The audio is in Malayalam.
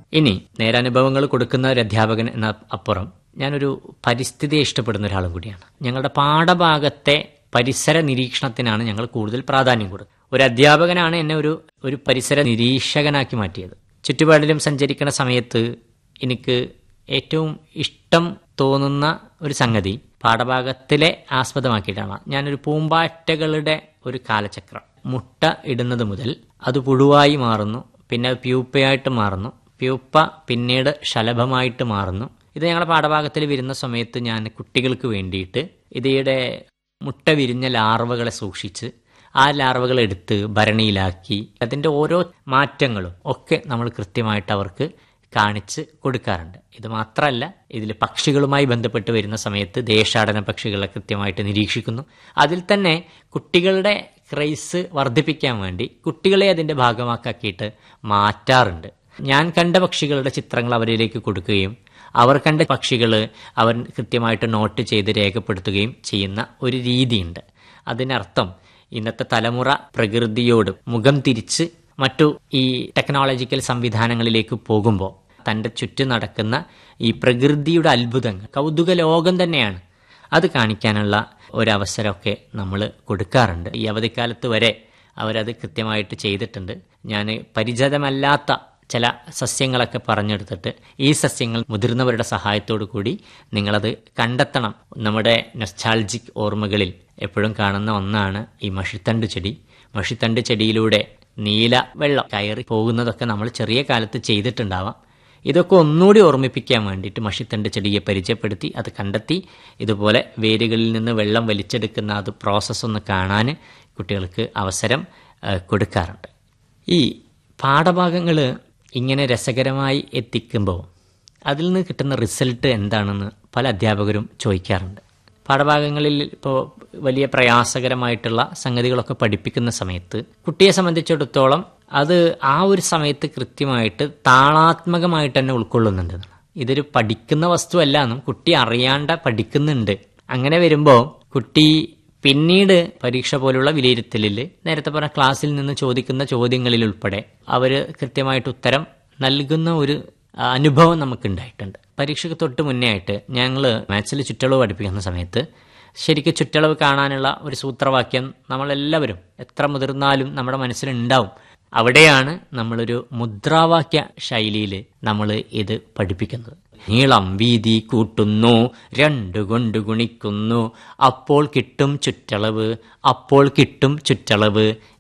ഇനി നേരനുഭവങ്ങൾ കൊടുക്കുന്ന ഒരു അധ്യാപകൻ എന്ന അപ്പുറം ഞാനൊരു പരിസ്ഥിതിയെ ഇഷ്ടപ്പെടുന്ന ഒരാളും കൂടിയാണ് ഞങ്ങളുടെ പാഠഭാഗത്തെ പരിസര നിരീക്ഷണത്തിനാണ് ഞങ്ങൾ കൂടുതൽ പ്രാധാന്യം കൊടുക്കുന്നത് ഒരു അധ്യാപകനാണ് എന്നെ ഒരു ഒരു പരിസര നിരീക്ഷകനാക്കി മാറ്റിയത് ചുറ്റുപാടിലും സഞ്ചരിക്കുന്ന സമയത്ത് എനിക്ക് ഏറ്റവും ഇഷ്ടം തോന്നുന്ന ഒരു സംഗതി പാഠഭാഗത്തിലെ ആസ്പദമാക്കിയിട്ടാണ് ഞാനൊരു പൂമ്പാറ്റകളുടെ ഒരു കാലചക്രം മുട്ട ഇടുന്നത് മുതൽ അത് പുഴുവായി മാറുന്നു പിന്നെ പ്യൂപ്പയായിട്ട് മാറുന്നു പ്യൂപ്പ പിന്നീട് ശലഭമായിട്ട് മാറുന്നു ഇത് ഞങ്ങളുടെ പാഠഭാഗത്തിൽ വരുന്ന സമയത്ത് ഞാൻ കുട്ടികൾക്ക് വേണ്ടിയിട്ട് ഇതിയുടെ മുട്ട വിരിഞ്ഞ ലാർവകളെ സൂക്ഷിച്ച് ആ ലാർവകൾ എടുത്ത് ഭരണിയിലാക്കി അതിൻ്റെ ഓരോ മാറ്റങ്ങളും ഒക്കെ നമ്മൾ കൃത്യമായിട്ട് അവർക്ക് കാണിച്ച് കൊടുക്കാറുണ്ട് ഇത് മാത്രമല്ല ഇതിൽ പക്ഷികളുമായി ബന്ധപ്പെട്ട് വരുന്ന സമയത്ത് ദേശാടന പക്ഷികളെ കൃത്യമായിട്ട് നിരീക്ഷിക്കുന്നു അതിൽ തന്നെ കുട്ടികളുടെ ക്രൈസ് വർദ്ധിപ്പിക്കാൻ വേണ്ടി കുട്ടികളെ അതിൻ്റെ ഭാഗമാക്കിയിട്ട് മാറ്റാറുണ്ട് ഞാൻ കണ്ട പക്ഷികളുടെ ചിത്രങ്ങൾ അവരിലേക്ക് കൊടുക്കുകയും അവർ കണ്ട പക്ഷികൾ അവർ കൃത്യമായിട്ട് നോട്ട് ചെയ്ത് രേഖപ്പെടുത്തുകയും ചെയ്യുന്ന ഒരു രീതിയുണ്ട് അതിനർത്ഥം ഇന്നത്തെ തലമുറ പ്രകൃതിയോട് മുഖം തിരിച്ച് മറ്റു ഈ ടെക്നോളജിക്കൽ സംവിധാനങ്ങളിലേക്ക് പോകുമ്പോൾ തൻ്റെ ചുറ്റും നടക്കുന്ന ഈ പ്രകൃതിയുടെ അത്ഭുതങ്ങൾ കൗതുക ലോകം തന്നെയാണ് അത് കാണിക്കാനുള്ള ഒരവസരമൊക്കെ നമ്മൾ കൊടുക്കാറുണ്ട് ഈ അവധിക്കാലത്ത് വരെ അവരത് കൃത്യമായിട്ട് ചെയ്തിട്ടുണ്ട് ഞാൻ പരിചിതമല്ലാത്ത ചില സസ്യങ്ങളൊക്കെ പറഞ്ഞെടുത്തിട്ട് ഈ സസ്യങ്ങൾ മുതിർന്നവരുടെ സഹായത്തോടു കൂടി നിങ്ങളത് കണ്ടെത്തണം നമ്മുടെ നെസ്റ്റാൾജിക് ഓർമ്മകളിൽ എപ്പോഴും കാണുന്ന ഒന്നാണ് ഈ മഷിത്തണ്ട് ചെടി മഷിത്തണ്ട് ചെടിയിലൂടെ നീല വെള്ളം കയറി പോകുന്നതൊക്കെ നമ്മൾ ചെറിയ കാലത്ത് ചെയ്തിട്ടുണ്ടാവാം ഇതൊക്കെ ഒന്നുകൂടി ഓർമ്മിപ്പിക്കാൻ വേണ്ടിയിട്ട് മഷിത്തണ്ട് ചെടിയെ പരിചയപ്പെടുത്തി അത് കണ്ടെത്തി ഇതുപോലെ വേരുകളിൽ നിന്ന് വെള്ളം വലിച്ചെടുക്കുന്ന അത് പ്രോസസ്സ് ഒന്ന് കാണാൻ കുട്ടികൾക്ക് അവസരം കൊടുക്കാറുണ്ട് ഈ പാഠഭാഗങ്ങൾ ഇങ്ങനെ രസകരമായി എത്തിക്കുമ്പോൾ അതിൽ നിന്ന് കിട്ടുന്ന റിസൾട്ട് എന്താണെന്ന് പല അധ്യാപകരും ചോദിക്കാറുണ്ട് പാഠഭാഗങ്ങളിൽ ഇപ്പോൾ വലിയ പ്രയാസകരമായിട്ടുള്ള സംഗതികളൊക്കെ പഠിപ്പിക്കുന്ന സമയത്ത് കുട്ടിയെ സംബന്ധിച്ചിടത്തോളം അത് ആ ഒരു സമയത്ത് കൃത്യമായിട്ട് താളാത്മകമായിട്ട് തന്നെ ഉൾക്കൊള്ളുന്നുണ്ട് ഇതൊരു പഠിക്കുന്ന വസ്തുവല്ല എന്നും കുട്ടി അറിയാണ്ട പഠിക്കുന്നുണ്ട് അങ്ങനെ വരുമ്പോൾ കുട്ടി പിന്നീട് പരീക്ഷ പോലുള്ള വിലയിരുത്തലിൽ നേരത്തെ പറഞ്ഞ ക്ലാസ്സിൽ നിന്ന് ചോദിക്കുന്ന ചോദ്യങ്ങളിൽ ഉൾപ്പെടെ അവർ കൃത്യമായിട്ട് ഉത്തരം നൽകുന്ന ഒരു അനുഭവം നമുക്കുണ്ടായിട്ടുണ്ട് പരീക്ഷയ്ക്ക് തൊട്ട് മുന്നേ ആയിട്ട് ഞങ്ങൾ മാത്സിൽ ചുറ്റളവ് പഠിപ്പിക്കുന്ന സമയത്ത് ശരിക്കും ചുറ്റളവ് കാണാനുള്ള ഒരു സൂത്രവാക്യം നമ്മളെല്ലാവരും എത്ര മുതിർന്നാലും നമ്മുടെ മനസ്സിലുണ്ടാവും അവിടെയാണ് നമ്മളൊരു മുദ്രാവാക്യ ശൈലിയിൽ നമ്മൾ ഇത് പഠിപ്പിക്കുന്നത് നീളം വീതി കൂട്ടുന്നു രണ്ടു കൊണ്ട് ഗുണിക്കുന്നു അപ്പോൾ കിട്ടും ചുറ്റളവ് അപ്പോൾ കിട്ടും ചുറ്റളവ്